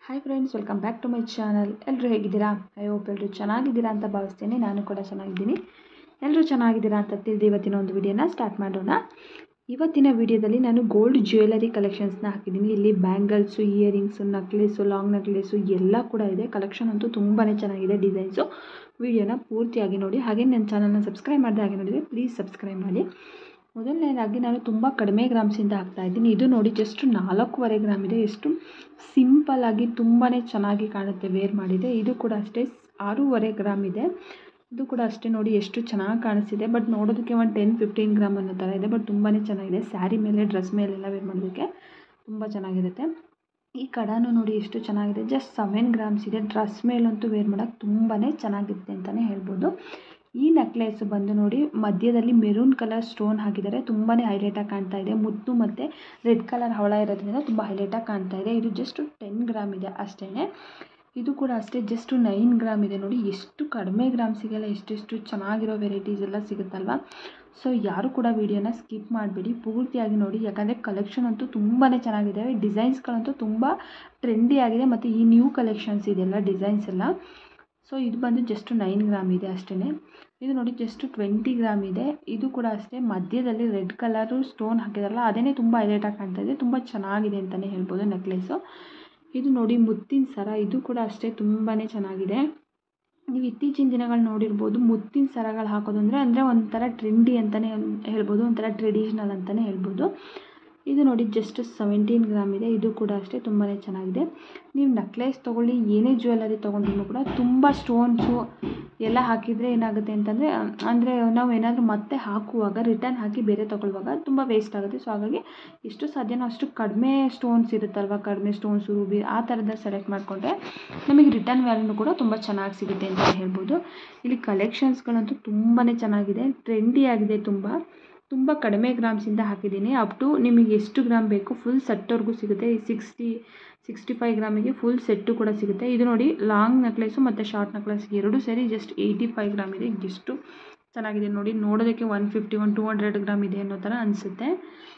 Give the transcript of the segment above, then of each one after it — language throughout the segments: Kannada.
hi friends welcome back to my channel ಎಲ್ಲರೂ ಹೇಗಿದ್ದೀರಾ ಐ ಹೋಪ್ ಎಲ್ಲರೂ ಚೆನ್ನಾಗಿದ್ದೀರಾ ಅಂತ ಭಾವಿಸ್ತೀನಿ ನಾನು ಕೂಡ ಚೆನ್ನಾಗಿದ್ದೀನಿ ಎಲ್ಲರೂ ಚೆನ್ನಾಗಿದ್ದೀರಾ ಅಂತ ತಿಳಿದು ಇವತ್ತಿನ ಒಂದು ವಿಡಿಯೋನ ಸ್ಟಾರ್ಟ್ ಮಾಡೋಣ ಇವತ್ತಿನ ವಿಡಿಯೋದಲ್ಲಿ ನಾನು ಗೋಲ್ಡ್ ಜ್ಯುವೆಲರಿ ಕಲೆಕ್ಷನ್ಸ್ನ ಹಾಕಿದ್ದೀನಿ ಇಲ್ಲಿ bangles earrings necklace long necklace ಎಲ್ಲ ಕೂಡ ಇದೆ ಕಲೆಕ್ಷನ್ ಅಂತೂ ತುಂಬಾ ಚೆನ್ನಾಗಿದೆ ಡಿಸೈನ್ಸು ವಿಡಿಯೋನ ಪೂರ್ತಿಯಾಗಿ ನೋಡಿ ಹಾಗೆ ನನ್ನ ಚಾನಲ್ನ ಸಬ್ಸ್ಕ್ರೈಬ್ ಮಾಡಿದೆ ಹಾಗೆ ನೋಡಿದರೆ ಪ್ಲೀಸ್ ಸಬ್ಸ್ಕ್ರೈಬ್ ಮಾಡಿ ಮೊದಲನೇದಾಗಿ ನಾನು ತುಂಬ ಕಡಿಮೆ ಗ್ರಾಮ್ಸಿಂದ ಹಾಕ್ತಾ ಇದ್ದೀನಿ ಇದು ನೋಡಿ ಜಸ್ಟ್ ನಾಲ್ಕೂವರೆ ಗ್ರಾಮ್ ಇದೆ ಎಷ್ಟು ಸಿಂಪಲ್ಲಾಗಿ ತುಂಬಾ ಚೆನ್ನಾಗಿ ಕಾಣುತ್ತೆ ವೇರ್ ಮಾಡಿದೆ ಇದು ಕೂಡ ಅಷ್ಟೇ ಆರೂವರೆ ಗ್ರಾಮ್ ಇದೆ ಇದು ಕೂಡ ಅಷ್ಟೇ ನೋಡಿ ಎಷ್ಟು ಚೆನ್ನಾಗಿ ಕಾಣಿಸ್ತಿದೆ ಬಟ್ ನೋಡೋದಕ್ಕೆ ಒಂದು ಟೆನ್ ಫಿಫ್ಟೀನ್ ಗ್ರಾಮ್ ಅನ್ನೋ ಥರ ಇದೆ ಬಟ್ ತುಂಬಾ ಚೆನ್ನಾಗಿದೆ ಸ್ಯಾರಿ ಮೇಲೆ ಡ್ರೆಸ್ ಮೇಲೆಲ್ಲ ವೇರ್ ಮಾಡೋದಕ್ಕೆ ತುಂಬ ಚೆನ್ನಾಗಿರುತ್ತೆ ಈ ಕಡಾನು ನೋಡಿ ಎಷ್ಟು ಚೆನ್ನಾಗಿದೆ ಜಸ್ಟ್ ಸೆವೆನ್ ಗ್ರಾಮ್ಸ್ ಇದೆ ಡ್ರೆಸ್ ಮೇಲಂತೂ ವೇರ್ ಮಾಡೋಕ್ಕೆ ತುಂಬಾ ಚೆನ್ನಾಗಿರುತ್ತೆ ಅಂತಲೇ ಹೇಳ್ಬೋದು ಈ ನೆಕ್ಲೆಸ್ ಬಂದು ನೋಡಿ ಮಧ್ಯದಲ್ಲಿ ಮೆರೂನ್ ಕಲರ್ ಸ್ಟೋನ್ ಹಾಕಿದ್ದಾರೆ ತುಂಬಾ ಹೈಲೈಟಾಗಿ ಕಾಣ್ತಾ ಇದೆ ಮುತ್ತು ಮತ್ತು ರೆಡ್ ಕಲರ್ ಹವಳ ಇರೋದ್ರಿಂದ ತುಂಬ ಹೈಲೈಟಾಗಿ ಕಾಣ್ತಾ ಇದೆ ಇದು ಜಸ್ಟ್ ಟೆನ್ ಗ್ರಾಮ್ ಇದೆ ಅಷ್ಟೇ ಇದು ಕೂಡ ಅಷ್ಟೇ ಜಸ್ಟ್ ನೈನ್ ಗ್ರಾಮ್ ಇದೆ ನೋಡಿ ಎಷ್ಟು ಕಡಿಮೆ ಗ್ರಾಮ್ ಸಿಗಲ್ಲ ಎಷ್ಟೆಷ್ಟು ಚೆನ್ನಾಗಿರೋ ವೆರೈಟೀಸ್ ಎಲ್ಲ ಸಿಗುತ್ತಲ್ವ ಸೊ ಯಾರು ಕೂಡ ವೀಡಿಯೋನ ಸ್ಕಿಪ್ ಮಾಡಬೇಡಿ ಪೂರ್ತಿಯಾಗಿ ನೋಡಿ ಯಾಕಂದರೆ ಕಲೆಕ್ಷನ್ ಅಂತೂ ತುಂಬಾ ಚೆನ್ನಾಗಿದೆ ಡಿಸೈನ್ಸ್ಗಳಂತೂ ತುಂಬ ಟ್ರೆಂಡಿ ಆಗಿದೆ ಮತ್ತು ಈ ನ್ಯೂ ಕಲೆಕ್ಷನ್ಸ್ ಇದೆಲ್ಲ ಡಿಸೈನ್ಸ್ ಎಲ್ಲ ಸೊ ಇದು ಬಂದು ಜಸ್ಟ್ ನೈನ್ ಗ್ರಾಮ್ ಇದೆ ಅಷ್ಟೇ ಇದು ನೋಡಿ ಜಸ್ಟ್ ಟ್ವೆಂಟಿ ಗ್ರಾಮ್ ಇದೆ ಇದು ಕೂಡ ಅಷ್ಟೇ ಮಧ್ಯದಲ್ಲಿ ರೆಡ್ ಕಲರು ಸ್ಟೋನ್ ಹಾಕಿದಾರಲ್ಲ ಅದೇ ತುಂಬ ಹೈಲೈಟಾಗಿ ಕಾಣ್ತಾ ಇದೆ ತುಂಬ ಚೆನ್ನಾಗಿದೆ ಅಂತಲೇ ಹೇಳ್ಬೋದು ನೆಕ್ಲೆಸ್ಸು ಇದು ನೋಡಿ ಮುತ್ತಿನ ಸರ ಇದು ಕೂಡ ಅಷ್ಟೇ ತುಂಬಾ ಚೆನ್ನಾಗಿದೆ ನೀವು ಇತ್ತೀಚಿನ ದಿನಗಳು ನೋಡಿರ್ಬೋದು ಮುತ್ತಿನ ಸರಗಳು ಹಾಕೋದು ಅಂದರೆ ಅಂದರೆ ಒಂಥರ ಟ್ರೆಂಡಿ ಅಂತಲೇ ಹೇಳ್ಬೋದು ಒಂಥರ ಟ್ರೆಡಿಷ್ನಲ್ ಅಂತಲೇ ಹೇಳ್ಬೋದು ಇದು ನೋಡಿ ಜಸ್ಟ್ ಸೆವೆಂಟೀನ್ ಗ್ರಾಮ್ ಇದೆ ಇದು ಕೂಡ ಅಷ್ಟೇ ತುಂಬಾ ಚೆನ್ನಾಗಿದೆ ನೀವು ನೆಕ್ಲೆಸ್ ತೊಗೊಳ್ಳಿ ಏನೇ ಜ್ಯುವೆಲರಿ ತೊಗೊಂಡ್ರು ಕೂಡ ತುಂಬ ಸ್ಟೋನ್ಸು ಎಲ್ಲ ಹಾಕಿದರೆ ಏನಾಗುತ್ತೆ ಅಂತಂದರೆ ಅಂದರೆ ನಾವು ಏನಾದರೂ ಮತ್ತೆ ಹಾಕುವಾಗ ರಿಟರ್ನ್ ಹಾಕಿ ಬೇರೆ ತೊಗೊಳ್ಳುವಾಗ ತುಂಬ ವೇಸ್ಟ್ ಆಗುತ್ತೆ ಸೊ ಹಾಗಾಗಿ ಎಷ್ಟು ಸಾಧ್ಯನೋ ಅಷ್ಟು ಕಡಿಮೆ ಸ್ಟೋನ್ಸ್ ಇರುತ್ತಲ್ವ ಕಡಿಮೆ ಸ್ಟೋನ್ಸು ರೂಬಿ ಆ ಥರದ ಸೆಲೆಕ್ಟ್ ಮಾಡಿಕೊಂಡ್ರೆ ನಮಗೆ ರಿಟರ್ನ್ ವ್ಯಾಲ್ಯೂನು ಕೂಡ ತುಂಬ ಚೆನ್ನಾಗಿ ಸಿಗುತ್ತೆ ಅಂತ ಹೇಳ್ಬೋದು ಇಲ್ಲಿ ಕಲೆಕ್ಷನ್ಸ್ಗಳಂತೂ ತುಂಬಾ ಚೆನ್ನಾಗಿದೆ ಟ್ರೆಂಡಿ ಆಗಿದೆ ತುಂಬ ತುಂಬ ಕಡಿಮೆ ಗ್ರಾಮ್ಸಿಂದ ಹಾಕಿದ್ದೀನಿ ಅಪ್ ಟು ನಿಮಗೆ ಎಷ್ಟು ಗ್ರಾಮ್ ಬೇಕು ಫುಲ್ ಸೆಟ್ವರೆಗೂ ಸಿಗುತ್ತೆ ಈ ಸಿಕ್ಸ್ಟಿ ಸಿಕ್ಸ್ಟಿ ಫೈವ್ ಗ್ರಾಮಿಗೆ ಫುಲ್ ಸೆಟ್ಟು ಕೂಡ ಸಿಗುತ್ತೆ ಇದು ನೋಡಿ ಲಾಂಗ್ ನೆಕ್ಲೆಸು ಮತ್ತು ಶಾರ್ಟ್ ನೆಕ್ಲೆಸ್ ಎರಡೂ ಸೇರಿ ಜಸ್ಟ್ ಏಯ್ಟಿ ಫೈವ್ ಗ್ರಾಮ್ ಇದೆ ಎಷ್ಟು ಚೆನ್ನಾಗಿದೆ ನೋಡಿ ನೋಡೋದಕ್ಕೆ one fifty one two hundred gram ಇದೆ ಅನ್ನೋ ಥರ ಅನಿಸುತ್ತೆ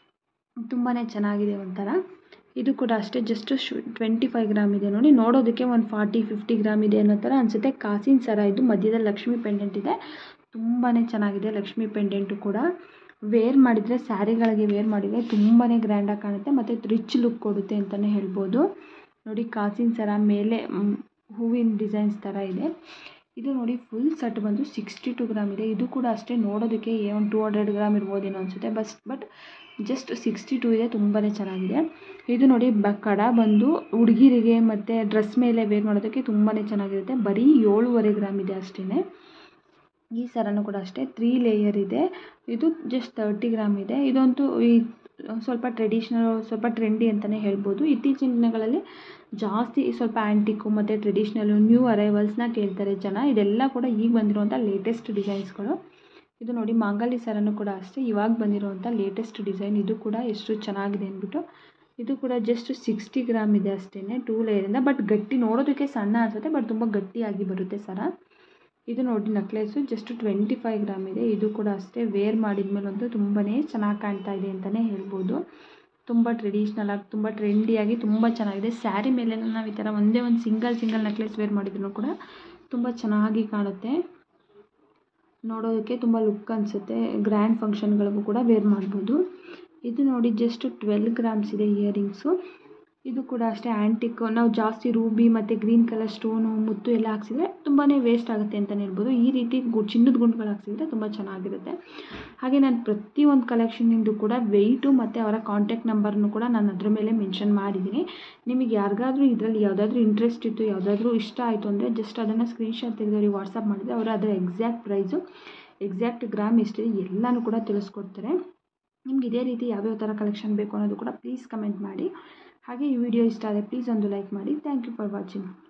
ತುಂಬಾ ಚೆನ್ನಾಗಿದೆ ಒಂಥರ ಇದು ಕೂಡ ಅಷ್ಟೇ ಜಸ್ಟ್ ಶು ಟ್ವೆಂಟಿ ಫೈವ್ ಗ್ರಾಮ್ ಇದೆ ನೋಡಿ ನೋಡೋದಕ್ಕೆ ಒಂದು ಫಾರ್ಟಿ ಫಿಫ್ಟಿ ಗ್ರಾಮ್ ಇದೆ ಅನ್ನೋ ಥರ ಅನಿಸುತ್ತೆ ಕಾಸಿನ ಸರ ಇದು ಮಧ್ಯದಲ್ಲಿ ಲಕ್ಷ್ಮಿ ಪೆಂಡೆಂಟ್ ಇದೆ ತುಂಬಾ ಚೆನ್ನಾಗಿದೆ ಲಕ್ಷ್ಮಿ ಪೆಂಡೆಂಟು ಕೂಡ ವೇರ್ ಮಾಡಿದರೆ ಸ್ಯಾರಿಗಳಿಗೆ ವೇರ್ ಮಾಡಿದರೆ ತುಂಬಾ ಗ್ರ್ಯಾಂಡಾಗಿ ಕಾಣುತ್ತೆ ಮತ್ತು ರಿಚ್ ಲುಕ್ ಕೊಡುತ್ತೆ ಅಂತಲೇ ಹೇಳ್ಬೋದು ನೋಡಿ ಕಾಸಿನ ಸರ ಮೇಲೆ ಹೂವಿನ ಡಿಸೈನ್ಸ್ ಥರ ಇದೆ ಇದು ನೋಡಿ ಫುಲ್ ಸೆಟ್ ಬಂದು ಸಿಕ್ಸ್ಟಿ ಟು ಗ್ರಾಮ್ ಇದೆ ಇದು ಕೂಡ ಅಷ್ಟೇ ನೋಡೋದಕ್ಕೆ ಒಂದು ಟೂ ಹಂಡ್ರೆಡ್ ಗ್ರಾಮ್ ಇರ್ಬೋದೇನೋ ಅನಿಸುತ್ತೆ ಬಸ್ ಬಟ್ ಜಸ್ಟ್ ಸಿಕ್ಸ್ಟಿ ಟು ಇದೆ ತುಂಬಾ ಚೆನ್ನಾಗಿದೆ ಇದು ನೋಡಿ ಬ ಕಡ ಬಂದು ಹುಡುಗಿರಿಗೆ ಮತ್ತು ಡ್ರೆಸ್ ಮೇಲೆ ವೇರ್ ಮಾಡೋದಕ್ಕೆ ತುಂಬಾ ಚೆನ್ನಾಗಿರುತ್ತೆ ಬರೀ ಏಳುವರೆ ಗ್ರಾಮ್ ಇದೆ ಅಷ್ಟೇ ಈ ಸರನೂ ಕೂಡ ಅಷ್ಟೇ ತ್ರೀ ಲೇಯರ್ ಇದೆ ಇದು ಜಸ್ಟ್ ತರ್ಟಿ ಗ್ರಾಮ್ ಇದೆ ಇದಂತೂ ಈ ಸ್ವಲ್ಪ ಟ್ರೆಡಿಷ್ನಲ್ ಸ್ವಲ್ಪ ಟ್ರೆಂಡಿ ಅಂತಲೇ ಹೇಳ್ಬೋದು ಇತ್ತೀಚಿನ ದಿನಗಳಲ್ಲಿ ಜಾಸ್ತಿ ಸ್ವಲ್ಪ ಆ್ಯಂಟಿಕ್ಕು ಮತ್ತು ಟ್ರೆಡಿಷ್ನಲ್ಲು ನ್ಯೂ ಅರೈವಲ್ಸ್ನ ಕೇಳ್ತಾರೆ ಜನ ಇದೆಲ್ಲ ಕೂಡ ಈಗ ಬಂದಿರುವಂಥ ಲೇಟೆಸ್ಟ್ ಡಿಸೈನ್ಸ್ಗಳು ಇದು ನೋಡಿ ಮಾಂಗಲ್ಯ ಸರನೂ ಕೂಡ ಅಷ್ಟೇ ಇವಾಗ ಬಂದಿರುವಂಥ ಲೇಟೆಸ್ಟ್ ಡಿಸೈನ್ ಇದು ಕೂಡ ಎಷ್ಟು ಚೆನ್ನಾಗಿದೆ ಅಂದ್ಬಿಟ್ಟು ಇದು ಕೂಡ ಜಸ್ಟ್ ಸಿಕ್ಸ್ಟಿ ಗ್ರಾಮ್ ಇದೆ ಅಷ್ಟೇ ಟೂ ಲೇಯರಿಂದ ಬಟ್ ಗಟ್ಟಿ ನೋಡೋದಕ್ಕೆ ಸಣ್ಣ ಅನಿಸುತ್ತೆ ಬಟ್ ತುಂಬ ಗಟ್ಟಿಯಾಗಿ ಬರುತ್ತೆ ಸರ ಇದು ನೋಡಿ necklace just twenty five gram ಇದೆ ಇದು ಕೂಡ ಅಷ್ಟೇ ವೇರ್ ಮಾಡಿದ ಮೇಲಂತೂ ತುಂಬಾ ಚೆನ್ನಾಗಿ ಕಾಣ್ತಾ ಇದೆ ಅಂತಲೇ ಹೇಳ್ಬೋದು ತುಂಬ ಟ್ರೆಡಿಷ್ನಲ್ ಆಗಿ ತುಂಬ ಟ್ರೆಂಡಿಯಾಗಿ ತುಂಬ ಚೆನ್ನಾಗಿದೆ ಸ್ಯಾರಿ ಮೇಲೆ ನಾವು ಈ ಥರ ಒಂದೇ ಒಂದು ಸಿಂಗಲ್ ಸಿಂಗಲ್ ನೆಕ್ಲೆಸ್ ವೇರ್ ಮಾಡಿದ್ರು ಕೂಡ ತುಂಬ ಚೆನ್ನಾಗಿ ಕಾಣುತ್ತೆ ನೋಡೋದಕ್ಕೆ ತುಂಬ ಲುಕ್ ಅನಿಸುತ್ತೆ ಗ್ರ್ಯಾಂಡ್ ಫಂಕ್ಷನ್ಗಳಿಗೂ ಕೂಡ ವೇರ್ ಮಾಡ್ಬೋದು ಇದು ನೋಡಿ ಜಸ್ಟ್ ಟ್ವೆಲ್ ಗ್ರಾಮ್ಸ್ ಇದೆ ಇಯರಿಂಗ್ಸು ಇದು ಕೂಡ ಅಷ್ಟೇ ಆ್ಯಂಟಿಕ್ ನಾವು ಜಾಸ್ತಿ ರೂಬಿ ಮತ್ತು ಗ್ರೀನ್ ಕಲರ್ ಸ್ಟೋನು ಮುತ್ತು ಎಲ್ಲ ಹಾಕ್ಸಿದ್ರೆ ತುಂಬಾ ವೇಸ್ಟ್ ಆಗುತ್ತೆ ಅಂತಲೇ ಹೇಳ್ಬೋದು ಈ ರೀತಿ ಗು ಚಿನ್ನದ ಗುಂಡುಗಳು ಹಾಕ್ಸಿದ್ರೆ ತುಂಬ ಚೆನ್ನಾಗಿರುತ್ತೆ ಹಾಗೆ ನಾನು ಪ್ರತಿಯೊಂದು ಕಲೆಕ್ಷನಿಂದು ಕೂಡ ವೆಯ್ಟು ಮತ್ತು ಅವರ ಕಾಂಟ್ಯಾಕ್ಟ್ ನಂಬರ್ನು ಕೂಡ ನಾನು ಅದ್ರ ಮೇಲೆ ಮೆನ್ಷನ್ ಮಾಡಿದ್ದೀನಿ ನಿಮಗೆ ಯಾರಿಗಾದ್ರೂ ಇದರಲ್ಲಿ ಯಾವುದಾದ್ರೂ ಇಂಟ್ರೆಸ್ಟ್ ಇತ್ತು ಯಾವುದಾದ್ರೂ ಇಷ್ಟ ಆಯಿತು ಅಂದರೆ ಜಸ್ಟ್ ಅದನ್ನು ಸ್ಕ್ರೀನ್ಶಾಟ್ ತೆಗೆದವ್ರಿಗೆ ವಾಟ್ಸಪ್ ಮಾಡಿದರೆ ಅವರು ಅದರ ಎಕ್ಸಾಕ್ಟ್ ಪ್ರೈಸು ಎಕ್ಸಾಕ್ಟ್ ಗ್ರಾಮ್ ಎಷ್ಟಿದೆ ಎಲ್ಲನೂ ಕೂಡ ತಿಳಿಸ್ಕೊಡ್ತಾರೆ ನಿಮ್ಗೆ ಇದೇ ರೀತಿ ಯಾವ್ಯಾವ ಥರ ಕಲೆಕ್ಷನ್ ಬೇಕು ಅನ್ನೋದು ಕೂಡ ಪ್ಲೀಸ್ ಕಮೆಂಟ್ ಮಾಡಿ ಹಾಗೆ ಈ ವಿಡಿಯೋ ಇಷ್ಟ ಆದರೆ ಪ್ಲೀಸ್ ಒಂದು ಲೈಕ್ ಮಾಡಿ ಥ್ಯಾಂಕ್ ಯು ಫಾರ್ ವಾಚಿಂಗ್